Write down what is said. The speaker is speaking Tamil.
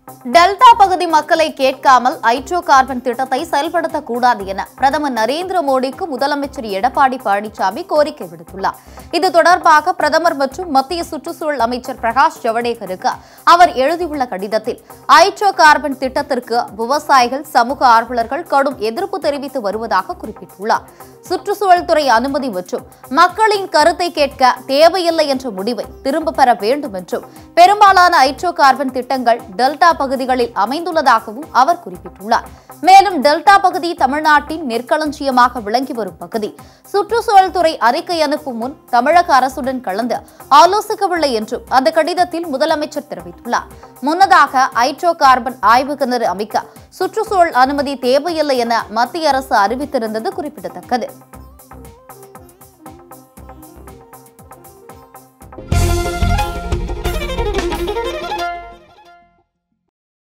டெல்டா பகுதி மக்களை கேட்காமல் ஹைட்ரோ கார்பன் திட்டத்தை செயல்படுத்தக்கூடாது என பிரதமர் நரேந்திர மோடிக்கு முதலமைச்சர் எடப்பாடி பழனிசாமி கோரிக்கை விடுத்துள்ளார் இது தொடர்பாக பிரதமர் மற்றும் மத்திய சுற்றுச்சூழல் அமைச்சர் பிரகாஷ் ஜவடேகருக்கு அவர் எழுதியுள்ள கடிதத்தில் ஹைட்ரோ கார்பன் திட்டத்திற்கு விவசாயிகள் சமூக ஆர்வலர்கள் கடும் எதிர்ப்பு தெரிவித்து வருவதாக குறிப்பிட்டுள்ளார் சுற்றுச்சூழல் துறை அனுமதி மற்றும் மக்களின் கருத்தை கேட்க தேவையில்லை என்ற முடிவை திரும்ப பெற வேண்டும் என்றும் பெரும்பாலான ஹைட்ரோ கார்பன் திட்டங்கள் டெல்டா பகுதிகளில் அமைந்துள்ளதாகவும் அவர் குறிப்பிட்டுள்ளார் மேலும் டெல்டா பகுதி தமிழ்நாட்டின் நெற்களஞ்சியமாக விளங்கி வரும் பகுதி சுற்றுச்சூழல் துறை அறிக்கை அனுப்பும் முன் தமிழக அரசுடன் கலந்து ஆலோசிக்கவில்லை என்றும் அந்த கடிதத்தில் முதலமைச்சர் தெரிவித்துள்ளார் முன்னதாக ஹைட்ரோ கார்பன் ஆய்வு கிணறு அமைக்க சுற்றுச்சூழல் அனுமதி தேவையில்லை என மத்திய அரசு அறிவித்திருந்தது குறிப்பிடத்தக்கது